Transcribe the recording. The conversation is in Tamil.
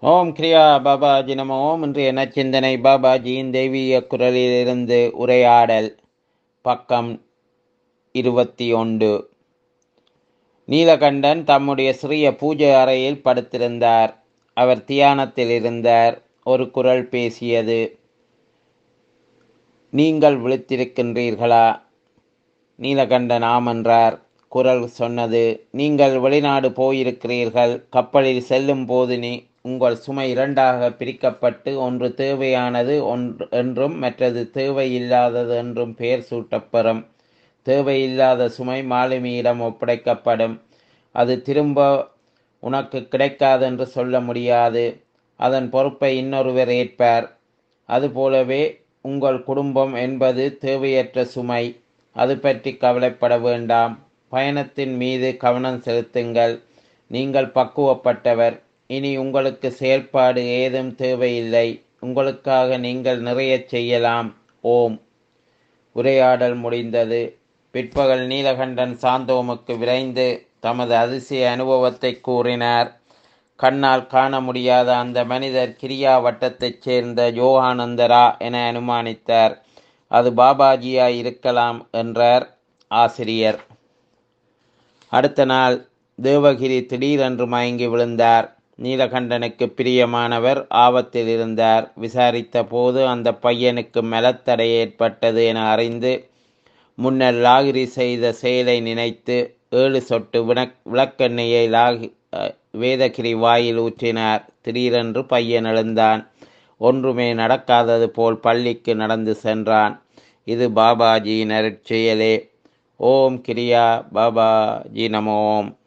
ஓம் கிரியா பாபாஜி நம ஓம் இன்றைய நச்சிந்தனை பாபாஜியின் தெய்வீக குரலிலிருந்து உரையாடல் பக்கம் இருபத்தி ஒன்று நீலகண்டன் தம்முடைய சிறிய பூஜை அறையில் படுத்திருந்தார் அவர் தியானத்தில் இருந்தார் ஒரு குரல் பேசியது நீங்கள் விழித்திருக்கின்றீர்களா நீலகண்டன் ஆம் என்றார் குரல் சொன்னது நீங்கள் வெளிநாடு போயிருக்கிறீர்கள் கப்பலில் செல்லும் போது நீ உங்கள் சுமை இரண்டாக பிரிக்கப்பட்டு ஒன்று தேவையானது ஒன்று என்றும் மற்றது தேவையில்லாதது என்றும் பெயர் சூட்டப்பெறும் தேவையில்லாத சுமை மாலுமியிடம் ஒப்படைக்கப்படும் அது திரும்ப உனக்கு கிடைக்காதென்று சொல்ல முடியாது அதன் பொறுப்பை இன்னொருவர் ஏற்பார் அதுபோலவே உங்கள் குடும்பம் என்பது தேவையற்ற சுமை அது பற்றி கவலைப்பட வேண்டாம் பயணத்தின் மீது கவனம் செலுத்துங்கள் நீங்கள் பக்குவப்பட்டவர் இனி உங்களுக்கு செயல்பாடு ஏதும் தேவையில்லை உங்களுக்காக நீங்கள் நிறைய செய்யலாம் ஓம் உரையாடல் முடிந்தது பிற்பகல் நீலகண்டன் சாந்தோமுக்கு விரைந்து தமது அதிசய அனுபவத்தை கூறினார் கண்ணால் காண முடியாத அந்த மனிதர் கிரியா வட்டத்தைச் சேர்ந்த யோகானந்தரா என அனுமானித்தார் அது பாபாஜியாய் இருக்கலாம் என்றார் ஆசிரியர் அடுத்த நாள் தேவகிரி திடீரென்று மயங்கி விழுந்தார் நீலகண்டனுக்கு பிரியமானவர் ஆபத்தில் இருந்தார் விசாரித்த போது அந்த பையனுக்கு மெலத்தடை ஏற்பட்டது என அறிந்து முன்னர் லாகிரி செய்த செயலை நினைத்து ஏழு சொட்டு விளக் விளக்கெண்ணெயை லாகி வேதகிரி வாயில் ஊற்றினார் திடீரென்று பையன் எழுந்தான் ஒன்றுமே நடக்காதது போல் பள்ளிக்கு நடந்து சென்றான் இது பாபாஜியின் அருட்செயலே ஓம் கிரியா பாபாஜி நமோம்